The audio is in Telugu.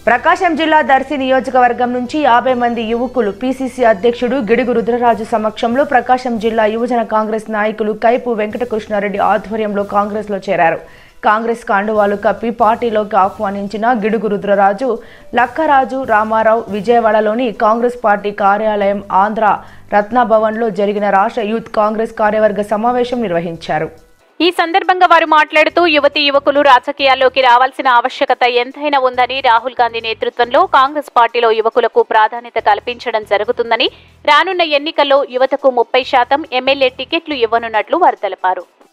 ప్రకాశం జిల్లా దర్శి నియోజకవర్గం నుంచి యాభై మంది యువకులు పిసిసి అధ్యక్షుడు గిడుగు రుద్రరాజు సమక్షంలో ప్రకాశం జిల్లా యువజన కాంగ్రెస్ నాయకులు కైపు వెంకటకృష్ణారెడ్డి ఆధ్వర్యంలో కాంగ్రెస్లో చేరారు కాంగ్రెస్ కాండువాలు కప్పి పార్టీలోకి ఆహ్వానించిన గిడుగు రుద్రరాజు లక్కరాజు రామారావు విజయవాడలోని కాంగ్రెస్ పార్టీ కార్యాలయం ఆంధ్ర రత్నభవన్లో జరిగిన రాష్ట్ర యూత్ కాంగ్రెస్ కార్యవర్గ సమావేశం నిర్వహించారు ఈ సందర్భంగా వారు మాట్లాడుతూ యువతి యువకులు రాజకీయాల్లోకి రావాల్సిన ఆవశ్యకత ఎంతైనా ఉందని రాహుల్ గాంధీ నేతృత్వంలో కాంగ్రెస్ పార్టీలో యువకులకు ప్రాధాన్యత కల్పించడం జరుగుతుందని రానున్న ఎన్నికల్లో యువతకు ముప్పై శాతం ఎమ్మెల్యే టికెట్లు ఇవ్వనున్నట్లు వారు తెలిపారు